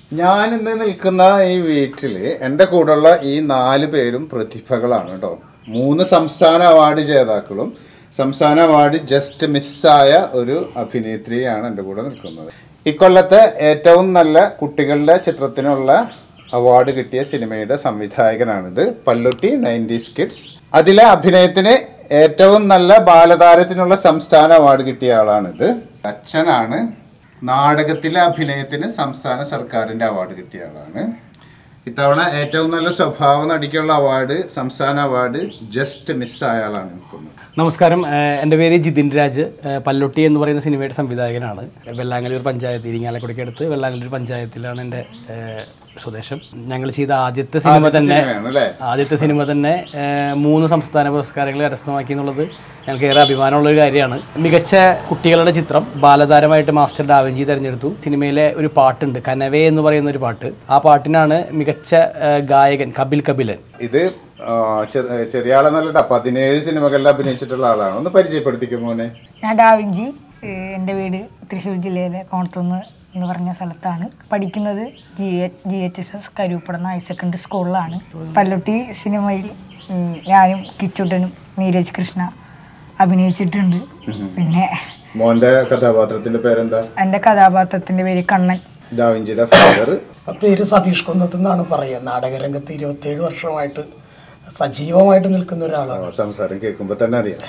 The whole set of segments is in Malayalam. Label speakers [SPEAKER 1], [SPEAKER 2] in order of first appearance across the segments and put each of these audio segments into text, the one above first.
[SPEAKER 1] ഞാൻ ഇന്ന് നിൽക്കുന്ന ഈ വീട്ടില് എൻ്റെ കൂടെയുള്ള ഈ നാല് പേരും പ്രതിഭകളാണ് കേട്ടോ മൂന്ന് സംസ്ഥാന അവാർഡ് ജേതാക്കളും സംസ്ഥാന അവാർഡ് ജസ്റ്റ് മിസ്സായ ഒരു അഭിനേത്രിയാണ് എൻ്റെ കൂടെ നിൽക്കുന്നത് ഇക്കൊല്ലത്തെ ഏറ്റവും നല്ല കുട്ടികളുടെ ചിത്രത്തിനുള്ള അവാർഡ് കിട്ടിയ സിനിമയുടെ സംവിധായകനാണിത് പല്ലുട്ടി നയൻറ്റീസ് കിഡ്സ് അതിലെ അഭിനയത്തിന് ഏറ്റവും നല്ല ബാലതാരത്തിനുള്ള സംസ്ഥാന അവാർഡ് കിട്ടിയ ആളാണിത് അച്ഛനാണ് നാടകത്തിലെ അഭിനയത്തിന് സംസ്ഥാന സർക്കാരിന്റെ അവാർഡ് കിട്ടിയ ആളാണ് ഇത്തവണ ഏറ്റവും നല്ല സ്വഭാവ നടിക്കുള്ള അവാർഡ് സംസ്ഥാന അവാർഡ് ജസ്റ്റ് മിസ്സായ ആളാണ് നിൽക്കുന്നത്
[SPEAKER 2] നമസ്കാരം ഏഹ് എൻ്റെ പേര് ജിതിൻ രാജ് ഏഹ് പല്ലൊട്ടി എന്ന് പറയുന്ന സിനിമയുടെ സംവിധായകനാണ് വെള്ളാങ്കല്ലൂർ പഞ്ചായത്ത് ഇരിങ്ങാലക്കുടയ്ക്ക് അടുത്ത് വെള്ളാങ്കല്ലൂർ പഞ്ചായത്തിലാണ് എൻ്റെ ഏഹ് സ്വദേശം ഞങ്ങൾ ചെയ്ത ആദ്യത്തെ സിനിമ തന്നെ
[SPEAKER 1] സിനിമയാണ് അല്ലേ
[SPEAKER 2] ആദ്യത്തെ സിനിമ തന്നെ ഏഹ് മൂന്ന് സംസ്ഥാന പുരസ്കാരങ്ങൾ കരസ്ഥമാക്കി എന്നുള്ളത് ഞങ്ങൾക്ക് ഏറെ അഭിമാനമുള്ള ഒരു കാര്യമാണ് മികച്ച കുട്ടികളുടെ ചിത്രം ബാലതാരമായിട്ട് മാസ്റ്റർ ഡാവഞ്ചി തിരഞ്ഞെടുത്തു സിനിമയിലെ ഒരു പാട്ടുണ്ട് കനവേ എന്ന് പറയുന്ന ഒരു പാട്ട് ആ പാട്ടിനാണ് മികച്ച ഏഹ് ഗായകൻ കപിൽ കപിലൻ
[SPEAKER 1] ഇത് ആ, ചെ- ചെറിയ ആളെന്നല്ല പതിനേഴ് സിനിമകളിൽ അഭിനയിച്ചിട്ടുള്ള ആളാണ് ഒന്ന് പരിചയപ്പെടുത്തിക്കും മോനെ
[SPEAKER 3] ഞാൻ ഡാവിഞ്ചി ഏഹ് എൻ്റെ വീട് തൃശ്ശൂർ ജില്ലയിലെ കോണത്തുനിന്ന് എന്ന് പറഞ്ഞ സ്ഥലത്താണ് പഠിക്കുന്നത് G H G H S S Karuppadanna higher secondary സ്കൂളിലാണ് പല്ലുട്ടി സിനിമയിൽ ഉം, ഞാനും കിച്ചുട്ടനും നീരജ് കൃഷ്ണ അഭിനയിച്ചിട്ടുണ്ട് പിന്നെ
[SPEAKER 1] മോന്റെ കഥാപാത്രത്തിന്റെ പേരെന്താ
[SPEAKER 3] എൻ്റെ കഥാപാത്രത്തിൻ്റെ പേര് കണ്ണൻ
[SPEAKER 1] ഡാവിഞ്ചിയുടെ ഫാദർ
[SPEAKER 4] പേര് സതീഷ് കുന്നത്ത് എന്നാണ് പറയുക നാടകരംഗത്ത് ഇരുപത്തേഴ് വർഷമായിട്ട് സജീവമായിട്ട് നിൽക്കുന്ന ഒരാളാണ്
[SPEAKER 1] സംസാരം കേൾക്കുമ്പോ തന്നെ അറിയാം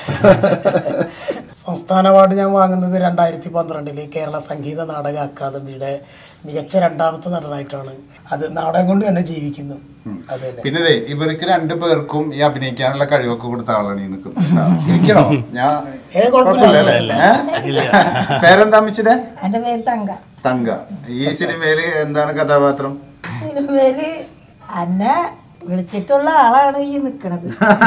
[SPEAKER 4] സംസ്ഥാന അവാർഡ് ഞാൻ വാങ്ങുന്നത് രണ്ടായിരത്തി പന്ത്രണ്ടില് കേരള സംഗീത നാടക അക്കാദമിയുടെ മികച്ച രണ്ടാമത്തെ നടനായിട്ടാണ് അത് നാടകം കൊണ്ട് തന്നെ ജീവിക്കുന്നു അത് തന്നെ
[SPEAKER 1] പിന്നെ ദേ, ഇവർക്ക് രണ്ടു പേർക്കും ഈ അഭിനയിക്കാനുള്ള കഴിവൊക്കെ കൊടുത്ത ആളാണ് ഈ നിൽക്കുന്നത് ആ, ഇരിക്കണോ ഞാൻ
[SPEAKER 4] ഏ, കുഴപ്പമില്ല.
[SPEAKER 1] കുഴപ്പമില്ല അല്ലേ? ഏ? പേരെന്താ അമ്മച്ചിടെ
[SPEAKER 3] എൻ്റെ പേര് തങ്ക
[SPEAKER 1] തങ്ക ഈ സിനിമയില് എന്താണ് കഥാപാത്രം
[SPEAKER 3] സിനിമയില് എന്നെ വിളിച്ചിട്ടുള്ള ആളാണ് ഈ നിൽക്കണത്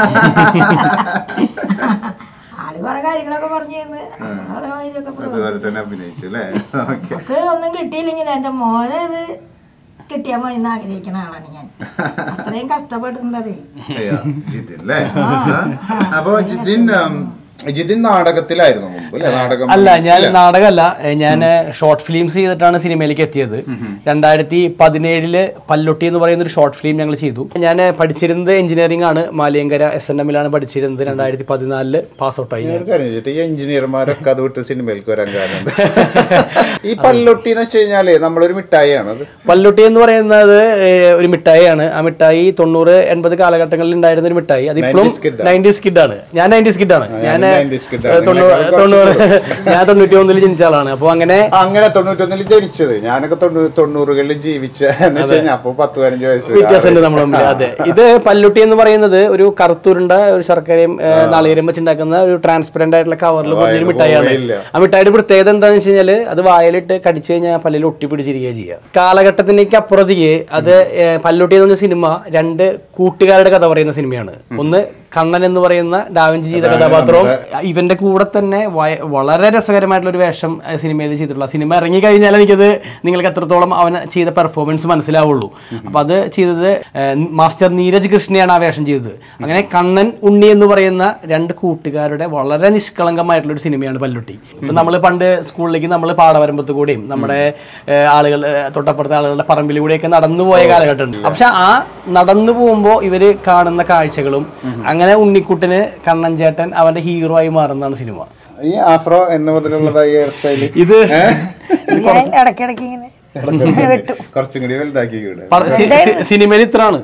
[SPEAKER 3] ആള് കുറെ കാര്യങ്ങളൊക്കെ പറഞ്ഞു തന്ന് അതേമാതിരിയൊക്കെ
[SPEAKER 1] അതുപോലെ തന്നെ അഭിനയിച്ചു അല്ലേ ഓക്കെ
[SPEAKER 3] നമുക്ക് ഒന്നും കിട്ടിയില്ലെങ്കിൽ എൻ്റെ മോനെ ഇത് കിട്ടിയാൽ മതി എന്ന് ആഗ്രഹിക്കുന്ന ആളാണ് ഞാൻ അത്രയും കഷ്ടപ്പെട്ടിട്ടുണ്ടത്
[SPEAKER 1] ജിതിൻ അല്ലേ അപ്പൊ ജിതിൻ ഉം, ജിതിൻ നാടകത്തിലായിരുന്നു മുമ്പ് അല്ലേ നാടകം
[SPEAKER 2] അല്ല ഞാൻ നാടകമല്ല ഞാൻ ഷോർട്ട് ഫിലിംസ് ചെയ്തിട്ടാണ് സിനിമയിലേക്ക് എത്തിയത് രണ്ടായിരത്തി പതിനേഴില് പല്ലൊട്ടി എന്ന് പറയുന്ന ഒരു ഷോർട്ട് ഫിലിം ഞങ്ങൾ ചെയ്തു ഞാൻ പഠിച്ചിരുന്നത് എഞ്ചിനീയറിംഗ് ആണ് മാലിയങ്കര എസ് എൻ എമ്മിലാണ് പഠിച്ചിരുന്നത് രണ്ടായിരത്തി പതിനാലില് പാസ് ഔട്ടായി
[SPEAKER 1] ഒരു കാര്യം ചോദിച്ചിട്ട് ഈ എഞ്ചിനീയർമാരൊക്കെ അത് വിട്ട് സിനിമയിലേക്ക് വരാൻ കാരണം ഈ പല്ലൊട്ടി എന്ന് വെച്ച് കഴിഞ്ഞാലേ നമ്മളൊരു മിഠായിയാണ് അത്
[SPEAKER 2] പല്ലൊട്ടി എന്ന് പറയുന്നത് ഏഹ്, ഒരു മിഠായിയാണ് ആ മിഠായി തൊണ്ണൂറ് എൺപത് കാലഘട്ടങ്ങളിൽ ഉണ്ടായിരുന്ന ഒരു മിഠായി അത് ഇപ്പോഴും
[SPEAKER 1] 90s kid ആ.
[SPEAKER 2] നയൻറ്റീസ് കിഡാണ് ഞാൻ നയൻറ്റീസ് കിഡാണ് ഞാൻ
[SPEAKER 1] 90s kid ആണ്.
[SPEAKER 2] തൊണ്ണൂറ്
[SPEAKER 1] നിങ്ങളെക്കാൾ
[SPEAKER 2] തൊണ്ണൂറ് ഞാൻ തൊണ്ണൂറ്റി ഒന്നിൽ ജനിച്ച ആളാണ് അപ്പോൾ അങ്ങനെ
[SPEAKER 1] അങ്ങനെ തൊണ്ണൂറ്റൊന്നിൽ ജനിച്ചത് ഞാനൊക്കെ തൊണ്ണൂ- തൊണ്ണൂറുകളിൽ ജീവിച്ച എന്ന് വെച്ച് കഴിഞ്ഞാൽ അപ്പൊ പത്ത് പതിനഞ്ച് വയസ്സ്
[SPEAKER 2] വ്യത്യാസമുണ്ട് നമ്മുടെ മുമ്പിൽ അതെ ഇത് പല്ലുട്ടി എന്ന് പറയുന്നത് ഒരു കറുത്തുരുണ്ട ഒരു ശർക്കരയും ഏഹ്, നാളികേരം വെച്ചുണ്ടാക്കുന്ന ഒരു ട്രാൻസ്പെറന്റ് ആയിട്ടുള്ള കവറിൽ പൊതിഞ്ഞൊരു മിഠായിയാണ്
[SPEAKER 1] പോയില്ല.
[SPEAKER 2] ആ മിഠായിയുടെ പ്രത്യേകത എന്താണെന്ന് വെച്ച് കഴിഞ്ഞാൽ അത് വായിലിട്ട് കടിച്ചു കഴിഞ്ഞാൽ പല്ലിൽ ഒട്ടിപ്പിടിച്ചിരിക്കുക ചെയ്യുക കാലഘട്ടത്തിലേക്ക് അപ്പുറത്തേക്ക് അത് ഏഹ്, പല്ലുട്ടി എന്ന് പറഞ്ഞ സിനിമ രണ്ട് കൂട്ടുകാരുടെ കഥ പറയുന്ന സിനിമയാണ് ഒന്ന് കണ്ണൻ എന്ന് പറയുന്ന ഡാവിഞ്ചി ചെയ്ത കഥാപാത്രവും ഇവന്റെ കൂടെ തന്നെ വയ- വളരെ രസകരമായിട്ടുള്ള ഒരു വേഷം ഏഹ്, സിനിമയിൽ ചെയ്തിട്ടുള്ള സിനിമ ഇറങ്ങി കഴിഞ്ഞാൽ എനിക്കത് നിങ്ങൾക്ക് എത്രത്തോളം അവൻ ചെയ്ത പെർഫോമൻസ് മനസ്സിലാവുള്ളൂ അപ്പൊ അത് ചെയ്തത് ഏഹ്, മാസ്റ്റർ നീരജ് കൃഷ്ണയാണ് ആ വേഷം ചെയ്തത് അങ്ങനെ കണ്ണൻ ഉണ്ണി എന്ന് പറയുന്ന രണ്ട് കൂട്ടുകാരുടെ വളരെ നിഷ്കളങ്കമായിട്ടുള്ള ഒരു സിനിമയാണ് പല്ലുട്ടി ഇപ്പൊ നമ്മൾ പണ്ട് സ്കൂളിലേക്ക് നമ്മൾ പാടവരമ്പത്ത് കൂടെയും നമ്മുടെ ഏഹ്, ആളുകൾ ഏഹ്, തൊട്ടപ്പുറത്തെ ആളുകളുടെ പറമ്പിൽ കൂടെയൊക്കെ നടന്നു പോയ കാലഘട്ടമുണ്ട് പക്ഷെ ആ നടന്നു പോകുമ്പോൾ ഇവര് കാണുന്ന കാഴ്ചകളും അങ്ങനെ ഉണ്ണിക്കുട്ടന് കണ്ണൻ ചേട്ടൻ അവന്റെ ഹീറോ ആയി മാറുന്നതാണ് സിനിമ
[SPEAKER 1] ഈ ആഫ്രോ എന്ന് മുതലുള്ളതായി ഹെയർ സ്റ്റൈല്
[SPEAKER 2] ഇത്
[SPEAKER 3] ഞാൻ ഇടയ്ക്കിടയ്ക്ക് ഇങ്ങനെ വെട്ടും
[SPEAKER 1] കുറച്ചും കൂടി വലുതാക്കി കൂടെ
[SPEAKER 2] പട- സി- സി- സിനിമയിൽ ഇത്രാണ്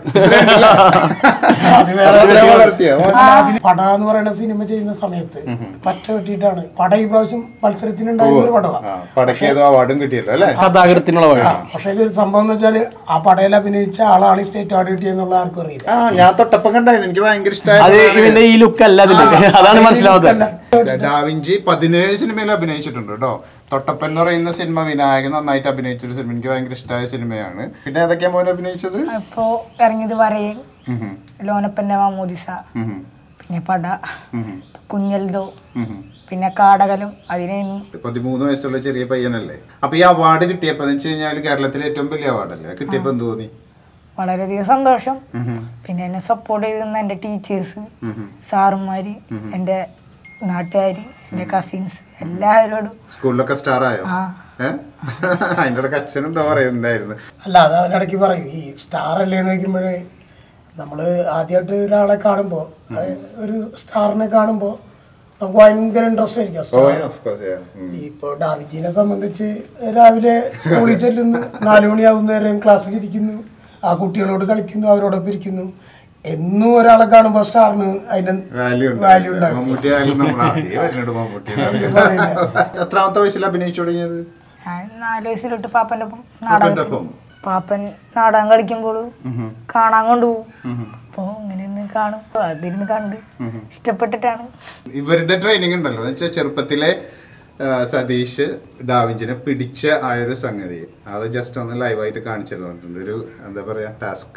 [SPEAKER 4] അത് വേറെ
[SPEAKER 1] അതിനെ വളർത്തിയോ
[SPEAKER 4] അതിന് പട എന്ന് പറയുന്ന സിനിമ ചെയ്യുന്ന സമയത്ത് പറ്റ വെട്ടിയിട്ടാണ് പട ഈ പ്രാവശ്യം മത്സരത്തിനുണ്ടായിരുന്ന ഒരു പടമാണ്
[SPEAKER 1] ആ പടയ്ക്ക് ഏതോ അവാർഡും കിട്ടിയല്ലോ അല്ലേ
[SPEAKER 2] കഥാകൃത്തിനുള്ള വഴി
[SPEAKER 4] പക്ഷേ ഒരു സംഭവം എന്ന് വെച്ചാൽ ആ പടയിൽ അഭിനയിച്ച ആളാണ് ഈ സ്റ്റേറ്റ് അവാർഡ് കിട്ടിയെന്നുള്ള ആർക്കും അറിയില്ല
[SPEAKER 1] ആ ഞാൻ തൊട്ടപ്പം കണ്ടായിരുന്നു എനിക്ക് ഭയങ്കര
[SPEAKER 2] അത്
[SPEAKER 1] ഇഷ്ടമായി
[SPEAKER 2] ഇവന്റെ ഈ ലുക്ക് അല്ല അതില് അതാണ് മനസ്സിലാവുന്നത്
[SPEAKER 1] ഡാവിഞ്ചി പതിനേഴ് സിനിമയിൽ അഭിനയിച്ചിട്ടുണ്ട് കേട്ടോ തൊട്ടപ്പൻ എന്ന് പറയുന്ന സിനിമ വിനായകൻ നന്നായിട്ട് അഭിനയിച്ചൊരു സിനിമ എനിക്ക് ഭയങ്കര ഇഷ്ടമായ സിനിമയാണ് പിന്നെ ഏതൊക്കെയാ മോനെ അഭിനയിച്ചത്
[SPEAKER 3] ഇപ്പോ ഇറങ്ങിയത് വരയൻ
[SPEAKER 1] ഉം ഉം.
[SPEAKER 3] ലോനപ്പന്റെ മാമോദിസ
[SPEAKER 1] ഉം ഉം.
[SPEAKER 3] പിന്നെ പട
[SPEAKER 1] ഉം ഉം.
[SPEAKER 3] കുഞ്ഞൽദോ
[SPEAKER 1] ഉം ഉം.
[SPEAKER 3] പിന്നെ കാടകലും അതിനെ
[SPEAKER 1] പതിമൂന്ന് വയസ്സുള്ള ചെറിയ പയ്യനല്ലേ അപ്പൊ ഈ അവാർഡ് കിട്ടിയപ്പോ എന്ന് വെച്ച് കഴിഞ്ഞാൽ കേരളത്തിലെ ഏറ്റവും വലിയ അവാർഡല്ലേ കിട്ടിയപ്പോ എന്ത് തോന്നി
[SPEAKER 3] വളരെയധികം സന്തോഷം
[SPEAKER 1] ഉം ഉം.
[SPEAKER 3] പിന്നെ എന്നെ സപ്പോർട്ട് ചെയ്തിരുന്ന എൻ്റെ ടീച്ചേഴ്സ്
[SPEAKER 1] ഉം ഉം.
[SPEAKER 3] സാറുമാര് എൻ്റെ നാട്ടുകാർ എൻ്റെ കസിൻസ് എല്ലാവരോടും
[SPEAKER 1] സ്കൂളിലൊക്കെ സ്റ്റാർ ആയോ
[SPEAKER 3] ആ
[SPEAKER 1] ഏഹ് അതിൻ്റെ ഇടയ്ക്ക് അച്ഛൻ എന്താ പറയുന്നുണ്ടായിരുന്നു
[SPEAKER 4] അല്ല അത് അവനിടയ്ക്ക് പറയും ഈ സ്റ്റാർ അല്ലേ എന്ന് ചോദിക്കുമ്പോഴേ നമ്മൾ ആദ്യമായിട്ട് ഒരാളെ കാണുമ്പോൾ ഒരു സ്റ്റാറിനെ കാണുമ്പോൾ നമുക്ക് ഭയങ്കര ഇൻട്രസ്റ്റ് ആയിരിക്കും ആ
[SPEAKER 1] ഓ
[SPEAKER 4] star.
[SPEAKER 1] ഓഫ് കോഴ്സ്
[SPEAKER 4] ഇപ്പൊ ഡാവിജീനെ സംബന്ധിച്ച് രാവിലെ സ്കൂളിൽ ചെല്ലുന്നു നാലു മണിയാവുന്നവരെയും ക്ലാസ്സിലിരിക്കുന്നു ആ കുട്ടികളോട് കളിക്കുന്നു അവരോടൊപ്പം ഇരിക്കുന്നു എന്നും ഒരാളെ കാണുമ്പോൾ സ്റ്റാറിന് അതിന്റെ
[SPEAKER 1] വാല്യൂ
[SPEAKER 4] വാല്യൂ ഉണ്ടാകും
[SPEAKER 1] മമ്മൂട്ടി ആയാലും നമ്മൾ ആദ്യമേ വരുന്നുണ്ട് മമ്മൂട്ടി എത്രാമത്തെ വയസ്സിൽ അഭിനയിച്ചു തുടങ്ങിയത്
[SPEAKER 3] ഞാൻ നാല് വയസ്സിലോട്ട് പാപ്പൻ്റെ ഒപ്പം നാടകം
[SPEAKER 1] പാപ്പൻ്റെ ഒപ്പം
[SPEAKER 3] പാപ്പൻ നാടകം കളിക്കുമ്പോൾ കാണാൻ കൊണ്ടുപോകും അപ്പോൾ ഇങ്ങനെ ഇരുന്ന് കാണും അതിരുന്ന് കണ്ട് ഇഷ്ടപ്പെട്ടിട്ടാണ്
[SPEAKER 1] ഇവരുടെ ട്രെയിനിങ് ഉണ്ടല്ലോ എന്ന് വെച്ചാൽ ചെറുപ്പത്തിലെ ആ, സതീഷ് ഡാവിഞ്ചിനെ പിടിച്ച ആ ഒരു സംഗതി അത് ജസ്റ്റ് ഒന്ന് ലൈവായിട്ട് കാണിച്ചു തന്നിട്ടുണ്ട് ഒരു എന്താ പറയാ ടാസ്ക്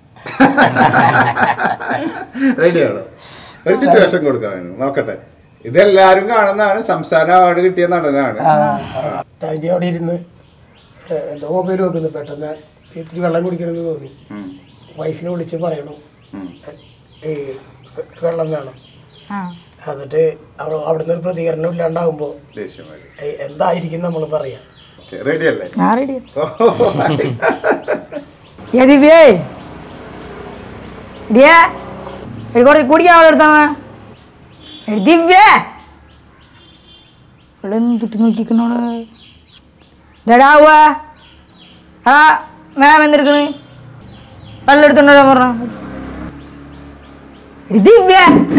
[SPEAKER 1] റെഡിയാണോ ഒരു സിറ്റുവേഷൻ കൊടുക്കാൻ വേണം നോക്കട്ടെ ഇതെല്ലാരും കാണുന്നതാണ് സംസ്ഥാന അവാർഡ് കിട്ടിയ നടനാണ്
[SPEAKER 4] ഡാവിജി അവിടെ ഇരുന്ന് ഏഹ്, എന്തോ മൊബൈൽ നോക്കുന്നു പെട്ടെന്ന് ഇത്തിരി വെള്ളം കുടിക്കണമെന്ന് തോന്നി
[SPEAKER 1] ഉം,
[SPEAKER 4] വൈഫിനെ വിളിച്ച് പറയണു
[SPEAKER 1] ഉം.
[SPEAKER 4] ഈ വെള്ളം വേണം
[SPEAKER 3] ആ
[SPEAKER 4] എന്നിട്ട് അവ അവിടുന്ന് ഒരു പ്രതികരണം ഇല്ലാണ്ടാവുമ്പോൾ
[SPEAKER 1] ദേഷ്യമായി
[SPEAKER 4] എന്തായിരിക്കും നമ്മൾ പറയാ
[SPEAKER 1] റെഡി അല്ലേ
[SPEAKER 3] ഞാൻ റെഡി
[SPEAKER 1] ഓ,
[SPEAKER 3] ദിവ്യേ ദിയേ കുറച്ച് കുടിക്കാൻ അവിടെ എടുത്താ ദിവ്യേ ഇവിടെ എന്തിട്ട് നോക്കിക്കണോള് ഡാവുക ആ മാം എന്തെടുക്കണ് വെള്ളം എടുത്തോണ്ടോ പറഞ്ഞ ദിവ്യ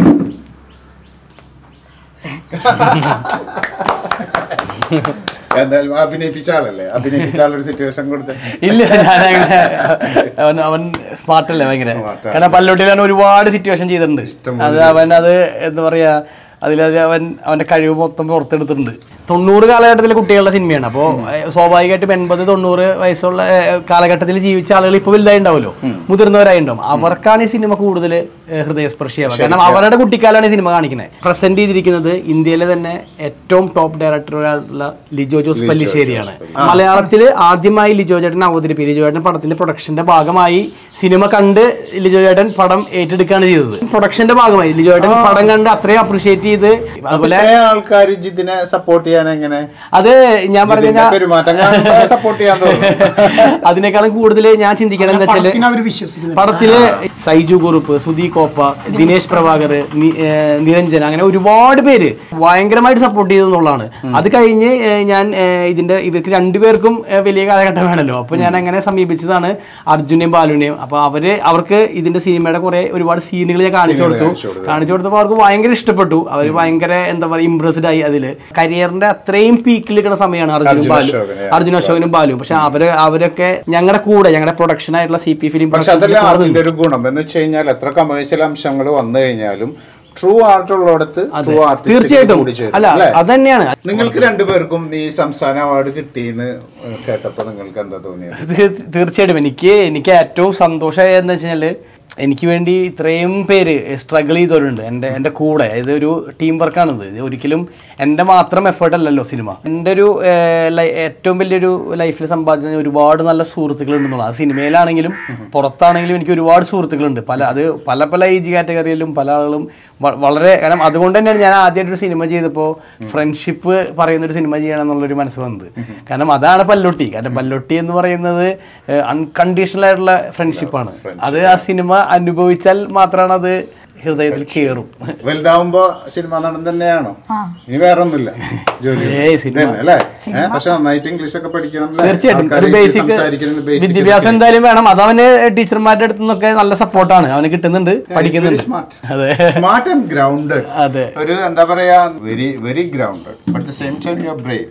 [SPEAKER 1] എന്തായാലും അഭിനയിപ്പിച്ച ആളല്ലേ അഭിനയിപ്പിച്ച ആളൊരു സിറ്റുവേഷൻ കൊടുത്ത്
[SPEAKER 2] ഇല്ല ഞാനങ്ങനെ അവൻ അവൻ സ്മാർട്ട് അല്ലേ ഭയങ്കര
[SPEAKER 1] Smart ആണ്.
[SPEAKER 2] കാരണം പല്ലോട്ടിൽ അവൻ ഒരുപാട് സിറ്റുവേഷൻ ചെയ്തിട്ടുണ്ട്
[SPEAKER 1] ഇഷ്ടംപോലെ
[SPEAKER 2] അത് അവൻ അത് എന്താ പറയാ അതിലത് അവൻ അവന്റെ കഴിവ് മൊത്തം പുറത്തെടുത്തിട്ടുണ്ട് തൊണ്ണൂറ് കാലഘട്ടത്തിലെ കുട്ടികളുടെ സിനിമയാണ് അപ്പോൾ സ്വാഭാവികമായിട്ടും എൺപത് തൊണ്ണൂറ് വയസ്സുള്ള ഏഹ്, കാലഘട്ടത്തിൽ ജീവിച്ച ആളുകൾ ഇപ്പോൾ വലുതായി ഉണ്ടാവുമല്ലോ മുതിർന്നവരായി ഉണ്ടാവും അവർക്കാണ് ഈ സിനിമ കൂടുതൽ ഹൃദയസ്പർശിയാവുക കാരണം അവരുടെ കുട്ടിക്കാലാണ് ഈ സിനിമ കാണിക്കുന്നത് പ്രസന്റ് ചെയ്തിരിക്കുന്നത് ഇന്ത്യയിലെ തന്നെ ഏറ്റവും ടോപ്പ് ഡയറക്ടറായിട്ടുള്ള ലിജോ ജോസ് പല്ലിശ്ശേരിയാണ് മലയാളത്തിൽ ആദ്യമായി ലിജോ ചേട്ടൻ അവതരിപ്പിക്കും ലിജോ ചേട്ടൻ പടത്തിന്റെ പ്രൊഡക്ഷന്റെ ഭാഗമായി സിനിമ കണ്ട് ലിജോ ചേട്ടൻ പടം ഏറ്റെടുക്കുകയാണ് ചെയ്തത് പ്രൊഡക്ഷന്റെ ഭാഗമായി ലിജോ ചേട്ടൻ പടം കണ്ട് അത്രയും അപ്രീഷിയേറ്റ് ചെയ്ത് അതുപോലെ
[SPEAKER 1] ആൾക്കാർ ജിതിനെ സപ്പോർട്ട് ചെയ്യാൻ എങ്ങനെ
[SPEAKER 2] അത് ഞാൻ പറഞ്ഞു
[SPEAKER 1] ജിതിന്റെ പെരുമാറ്റം സപ്പോർട്ട് ചെയ്യാൻ തോന്നുന്നു
[SPEAKER 2] അതിനേക്കാളും കൂടുതൽ ഞാൻ ചിന്തിക്കണം എന്താ വെച്ചാല്
[SPEAKER 4] പടത്തിനെ അവർ വിശ്വസിക്കുന്നു
[SPEAKER 2] പടത്തില് സൈജു കുറുപ്പ് സുധി കോപ്പ ദിനേശ് പ്രഭാകർ നി- ഏർ നിരഞ്ജൻ അങ്ങനെ ഒരുപാട് പേര് ഭയങ്കരമായിട്ട് സപ്പോർട്ട് ചെയ്തു എന്നുള്ളതാണ് അത് കഴിഞ്ഞ് ഏർ ഞാൻ ഏർ ഇതിന്റെ ഇവർക്ക് രണ്ടുപേർക്കും ഏർ വലിയ കാലഘട്ടം വേണമല്ലോ അപ്പൊ ഞാൻ അങ്ങനെ സമീപിച്ചതാണ് അർജുനെയും ബാലുവിനെയും അപ്പൊ അവര് അവർക്ക് ഇതിന്റെ സിനിമയുടെ കുറെ ഒരുപാട് സീനുകൾ ഞാൻ കാണിച്ചു കൊടുത്തു
[SPEAKER 1] കാണിച്ചു കൊടുത്തു.
[SPEAKER 2] കാണിച്ചു കൊടുത്തപ്പോൾ അവർക്ക് ഭയങ്കര ഇഷ്ടപ്പെട്ടു അവർ ഭയങ്കര എന്താ പറയുക ഇംപ്രസ്ഡ് ആയി അതില് കരിയറിന്റെ അത്രയും പീക്കിൽ നിൽക്കുന്ന സമയമാണ് അർജുനും
[SPEAKER 1] അർജുൻ
[SPEAKER 2] ബാലു
[SPEAKER 1] അശോകനെ,
[SPEAKER 2] അർജുൻ അശോകനും ബാലു പക്ഷെ അവര് അവരൊക്കെ ഞങ്ങളുടെ കൂടെ ഞങ്ങളുടെ പ്രൊഡക്ഷൻ ആയിട്ടുള്ള സി പി ഫിലിം
[SPEAKER 1] പക്ഷെ അതല്ല അതിന്റെ ഒരു ഗുണം എന്ന് വെച്ച് കഴിഞ്ഞാൽ എത്ര കമേഴ്ഷ്യൽ അംശങ്ങൾ വന്നു കഴിഞ്ഞാലും ട്രൂ ആർട്ട് ഉള്ളിടത്ത് ട്രൂ ആർട്ടിസ്റ്റ്
[SPEAKER 2] തീർച്ചയായിട്ടും
[SPEAKER 1] കൂടി ചേരും
[SPEAKER 2] അല്ല
[SPEAKER 1] അല്ലേ?
[SPEAKER 2] അത് തന്നെയാണ്
[SPEAKER 1] നിങ്ങൾക്ക് രണ്ടുപേർക്കും ഈ സംസ്ഥാന അവാർഡ് കിട്ടിയെന്ന് കേട്ടപ്പോ നിങ്ങൾക്ക് എന്താ തോന്നിയത്
[SPEAKER 2] തീ- തീർച്ചയായിട്ടും എനിക്ക് എനിക്ക് ഏറ്റവും സന്തോഷമായ എന്ന് വെച്ചാൽ എനിക്ക് വേണ്ടി ഇത്രയും പേര് സ്ട്രഗിൾ ചെയ്തവരുണ്ട് എൻ്റെ എൻ്റെ കൂടെ ഇത് ഒരു ടീം വർക്കാണിത് ഇത് ഒരിക്കലും എൻ്റെ മാത്രം എഫേർട്ട് അല്ലല്ലോ സിനിമ എൻ്റെ ഒരു ഏർ, ലൈ- ഏറ്റവും വലിയൊരു ലൈഫിൽ സമ്പാദിച്ച ഒരുപാട് നല്ല സുഹൃത്തുക്കളുണ്ടെന്നുള്ള ആ സിനിമയിലാണെങ്കിലും പുറത്താണെങ്കിലും എനിക്ക് ഒരുപാട് സുഹൃത്തുക്കളുണ്ട് പല അത് പല പല ഏജ് കാറ്റഗറിയിലും പല ആളുകളും വ- വളരെ കാരണം അതുകൊണ്ട് തന്നെയാണ് ഞാൻ ആദ്യമായിട്ട് ഒരു സിനിമ ചെയ്തപ്പോൾ ഫ്രണ്ട്ഷിപ്പ് പറയുന്ന ഒരു സിനിമ ചെയ്യണം എന്നുള്ളൊരു മനസ്സ് വന്നത് കാരണം അതാണ് പല്ലൊട്ടി കാരണം പല്ലൊട്ടി എന്ന് പറയുന്നത് അൺകണ്ടീഷണൽ ആയിട്ടുള്ള ഫ്രണ്ട്ഷിപ്പാണ് അത് ആ സിനിമ അനുഭവിച്ചാൽ മാത്രമാണ് അത് ഹൃദയത്തിൽ കയറും
[SPEAKER 1] വലുതാവുമ്പോ സിനിമ നടൻ തന്നെയാണോ ഇനി വേറെ ഒന്നുമില്ല ജോലി
[SPEAKER 2] ഏയ് സിനിമ.
[SPEAKER 1] ഇതന്നെ അല്ലേ ഏഹ് പക്ഷെ നന്നായിട്ട് ഇംഗ്ലീഷ് ഒക്കെ പഠിക്കണം അല്ലേ?
[SPEAKER 2] തീർച്ചയായിട്ടും
[SPEAKER 1] ആൾക്കാര്
[SPEAKER 2] ഒരു ബേസിക്
[SPEAKER 1] സംസാരിക്കുന്നത് basic
[SPEAKER 2] വിദ്യാഭ്യാസം എന്തായാലും വേണം അത് അവന് ടീച്ചർമാരുടെ അടുത്ത് നിന്നൊക്കെ നല്ല സപ്പോർട്ടാണ് അവന് കിട്ടുന്നുണ്ട് പഠിക്കുന്നുണ്ട്
[SPEAKER 1] സ്മാർട്ട്
[SPEAKER 2] അതെ
[SPEAKER 1] സ്മാർട്ട് ആൻഡ് ഗ്രൗണ്ടഡ്
[SPEAKER 2] അതെ
[SPEAKER 1] ഒരു എന്താ പറയാ very very grounded but the same time you are brave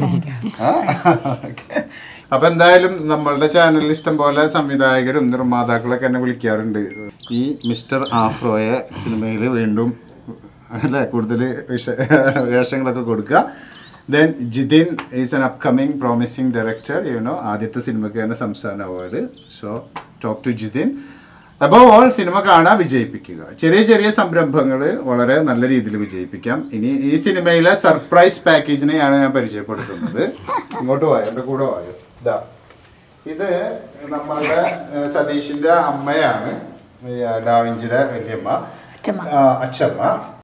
[SPEAKER 1] അപ്പൊ എന്തായാലും നമ്മളുടെ ചാനലിൽ ഇഷ്ടം പോലെ സംവിധായകരും നിർമ്മാതാക്കളൊക്കെ എന്നെ വിളിക്കാറുണ്ട് ഈ മിസ്റ്റർ ആഫ്രോയെ സിനിമയിൽ വീണ്ടും അല്ലേ കൂടുതൽ വേഷങ്ങളൊക്കെ കൊടുക്കുക then Jithin is an upcoming promising director you know ആദ്യത്തെ സിനിമയ്ക്ക് തന്നെ സംസ്ഥാന award so talk to Jithin അപ്പോൾ ഓൾ സിനിമ കാണാൻ വിജയിപ്പിക്കുക ചെറിയ ചെറിയ സംരംഭങ്ങൾ വളരെ നല്ല രീതിയിൽ വിജയിപ്പിക്കാം ഇനി ഈ സിനിമയിലെ സർപ്രൈസ് പാക്കേജിനെയാണ് ഞാൻ പരിചയപ്പെടുത്തുന്നത് ഇങ്ങോട്ട് പോയോ എൻ്റെ കൂടെ പോയോ ഇതാ ഇത് നമ്മളുടെ ഏഹ്, സതീഷിന്റെ അമ്മയാണ് ഈ, ആ, ഡാവിഞ്ചിയുടെ വല്യമ്മ
[SPEAKER 3] അച്ഛമ്മ.
[SPEAKER 1] ആ, അച്ഛമ്മ